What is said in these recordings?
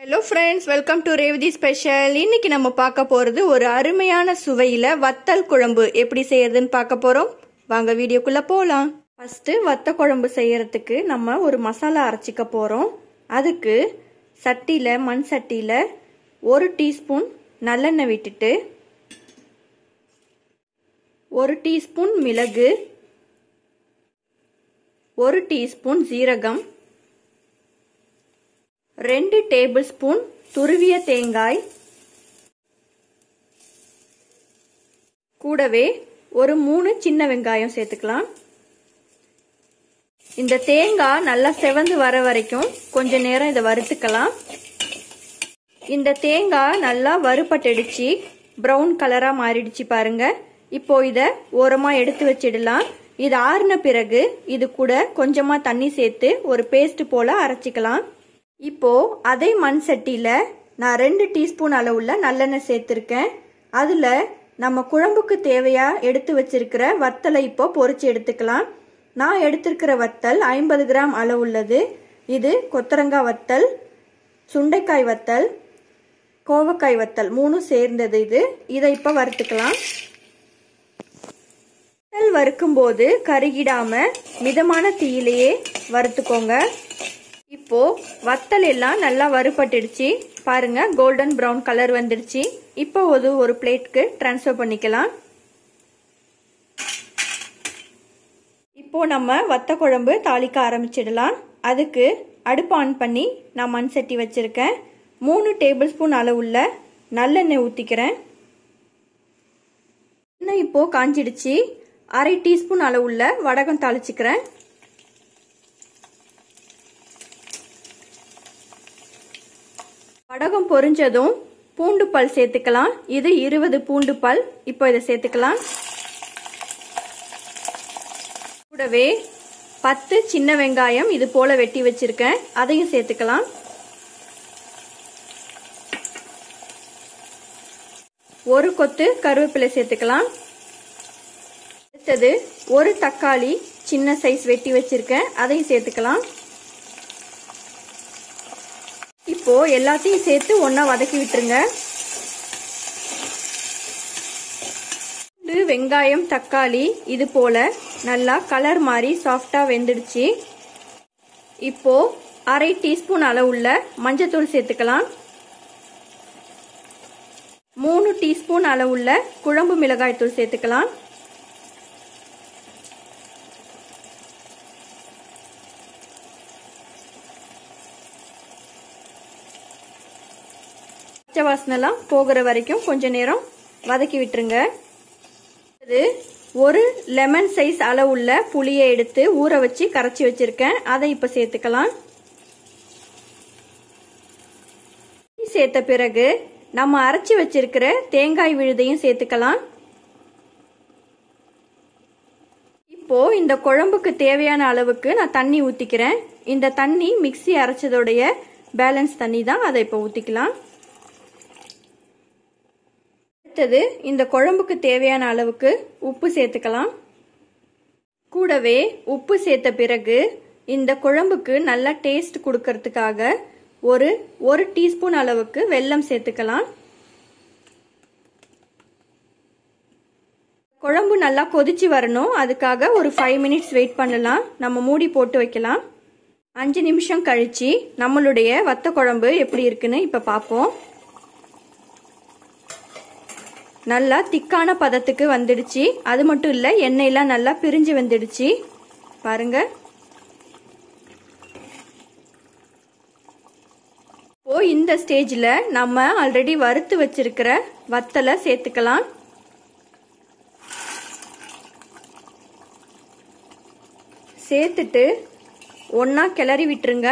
hello friends welcome to Revathi special இன்னைக்கு நம்ம பார்க்க போகிறது ஒரு அருமையான சுவையில் வத்தல் குழம்பு எப்படி செய்யறதுன்னு பார்க்க போகிறோம் வாங்க வீடியோக்குள்ளே போகலாம் ஃபஸ்ட்டு வத்த குழம்பு செய்யறதுக்கு நம்ம ஒரு மசாலா அரைச்சிக்க போகிறோம் அதுக்கு சட்டியில் மண் சட்டியில் ஒரு டீஸ்பூன் நல்லெண்ணெய் விட்டுட்டு ஒரு டீஸ்பூன் மிளகு ஒரு டீஸ்பூன் ஜீரகம் ரெண்டு டேபிள் ஸ்பூன் துருவிய தேங்காய் கூடவே ஒரு மூணு சின்ன வெங்காயம் சேர்த்துக்கலாம் இந்த தேங்காய் நல்லா செவந்து வர வரைக்கும் கொஞ்ச நேரம் இதை வறுத்துக்கலாம் இந்த தேங்காய் நல்லா வறுபட்டடிச்சு ப்ரௌன் கலராக மாறிடுச்சு பாருங்க இப்போ இதை ஓரமாக எடுத்து வச்சிடலாம் இது ஆறின பிறகு இது கூட கொஞ்சமாக தண்ணி சேர்த்து ஒரு பேஸ்ட் போல் அரைச்சிக்கலாம் இப்போ அதே மண் சட்டியில் நான் ரெண்டு டீஸ்பூன் அளவுள்ள நல்லெண்ணெய் சேர்த்துருக்கேன் அதில் நம்ம குழம்புக்கு தேவையாக எடுத்து வச்சிருக்கிற வத்தலை இப்போ பொறிச்சு எடுத்துக்கலாம் நான் எடுத்திருக்கிற வத்தல் ஐம்பது கிராம் அளவுள்ளது இது கொத்தரங்காய் வத்தல் சுண்டைக்காய் வத்தல் கோவக்காய் வத்தல் மூணும் சேர்ந்தது இது இதை இப்போ வறுத்துக்கலாம் வத்தல் வறுக்கும்போது கருகிடாம மிதமான தீயிலேயே வறுத்துக்கோங்க இப்போ வத்தல் எல்லாம் நல்லா வறுபட்டுடுச்சு பாருங்க கோல்டன் ப்ரௌன் கலர் வந்துடுச்சு இப்போ ஒரு ஒரு பிளேட்க்கு டிரான்ஸ்ஃபர் பண்ணிக்கலாம் இப்போ நம்ம வத்த குழம்பு தாளிக்க ஆரம்பிச்சிடலாம் அதுக்கு அடுப்பு ஆன் பண்ணி நான் மண் சட்டி வச்சிருக்கேன் மூணு டேபிள் ஸ்பூன் அளவுள்ள நல்லெண்ணெய் ஊற்றிக்கிறேன் எண்ணெய் இப்போ காஞ்சிடுச்சு அரை டீஸ்பூன் அளவுள்ள வடகம் தாளிச்சுக்கிறேன் வடகம் பொரிஞ்சதும் பூண்டு பல் சேர்த்துக்கலாம் இது இருபது பூண்டு பல் இப்போ இதை சேர்த்துக்கலாம் கூடவே பத்து சின்ன வெங்காயம் இது போல வெட்டி வச்சிருக்கேன் அதையும் சேர்த்துக்கலாம் ஒரு கொத்து கருவேப்பிலை சேர்த்துக்கலாம் அடுத்தது ஒரு தக்காளி சின்ன சைஸ் வெட்டி வச்சிருக்கேன் அதையும் சேர்த்துக்கலாம் இப்போ எல்லாத்தையும் சேர்த்து ஒன்றா வதக்கி விட்டுருங்க வெங்காயம் தக்காளி இது போல நல்லா கலர் மாதிரி சாஃப்டா வெந்துடுச்சு இப்போ அரை டீஸ்பூன் அளவுள்ள மஞ்சத்தூள் சேர்த்துக்கலாம் மூணு டீஸ்பூன் அளவுள்ள குழம்பு மிளகாய் தூள் சேர்த்துக்கலாம் பச்சை வாசனைலாம் போகிற வரைக்கும் கொஞ்ச நேரம் வதக்கி விட்டுருங்க அது ஒரு லெமன் சைஸ் அளவுள்ள புளியை எடுத்து ஊற வச்சு கரைச்சி வச்சிருக்கேன் அதை இப்போ சேர்த்துக்கலாம் சேர்த்த பிறகு நம்ம அரைச்சி வச்சிருக்கிற தேங்காய் விழுதையும் சேர்த்துக்கலாம் இப்போ இந்த குழம்புக்கு தேவையான அளவுக்கு நான் தண்ணி ஊற்றிக்கிறேன் இந்த தண்ணி மிக்சி அரைச்சதோடைய பேலன்ஸ் தண்ணி தான் அதை இப்போ ஊற்றிக்கலாம் அடுத்தது இந்த குழம்புக்கு தேவையான அளவுக்கு உப்பு சேர்த்துக்கலாம் கூடவே உப்பு சேர்த்த பிறகு இந்த குழம்புக்கு நல்லா டேஸ்ட் கொடுக்கறதுக்காக ஒரு ஒரு டீஸ்பூன் அளவுக்கு வெல்லம் சேர்த்துக்கலாம் குழம்பு நல்லா கொதிச்சு வரணும் அதுக்காக ஒரு ஃபைவ் மினிட்ஸ் வெயிட் பண்ணலாம் நம்ம மூடி போட்டு வைக்கலாம் அஞ்சு நிமிஷம் கழிச்சு நம்மளுடைய வத்த குழம்பு எப்படி இருக்குன்னு இப்போ பார்ப்போம் நல்லா திக்கான பதத்துக்கு வந்துடுச்சு அது மட்டும் இல்லை எண்ணெயெல்லாம் நல்லா பிரிஞ்சு வந்துடுச்சு பாருங்க இப்போ இந்த ஸ்டேஜில் நம்ம ஆல்ரெடி வறுத்து வச்சிருக்கிற வத்தலை சேர்த்துக்கலாம் சேர்த்துட்டு ஒன்றா கிளறி விட்டுருங்க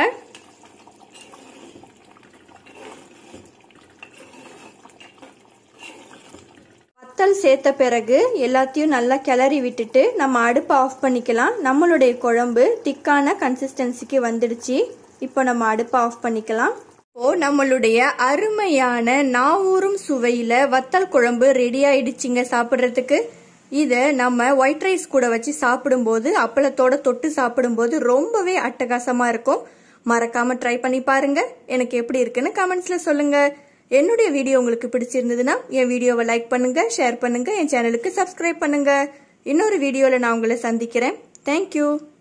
வத்தல் சேர்த்த பிறகு எல்லாத்தையும் நல்லா கிளறி விட்டுட்டு நம்ம அடுப்பை ஆஃப் பண்ணிக்கலாம் நம்மளுடைய குழம்பு திக்கான கன்சிஸ்டன்சிக்கு வந்துடுச்சு இப்போ நம்ம அடுப்பை ஆஃப் பண்ணிக்கலாம் இப்போ நம்மளுடைய அருமையான நாவூரும் சுவையில வத்தல் குழம்பு ரெடி ஆயிடுச்சுங்க சாப்பிட்றதுக்கு இதை நம்ம ஒயிட் ரைஸ் கூட வச்சு சாப்பிடும்போது அப்பளத்தோட தொட்டு சாப்பிடும்போது ரொம்பவே அட்டகாசமா இருக்கும் மறக்காம ட்ரை பண்ணி பாருங்க எனக்கு எப்படி இருக்குன்னு கமெண்ட்ஸ்ல சொல்லுங்க என்னுடைய வீடியோ உங்களுக்கு பிடிச்சிருந்ததுன்னா என் வீடியோவை லைக் பண்ணுங்க ஷேர் பண்ணுங்க என் சேனலுக்கு சப்ஸ்கிரைப் பண்ணுங்க இன்னொரு வீடியோவில் நான் உங்களை சந்திக்கிறேன் தேங்க்யூ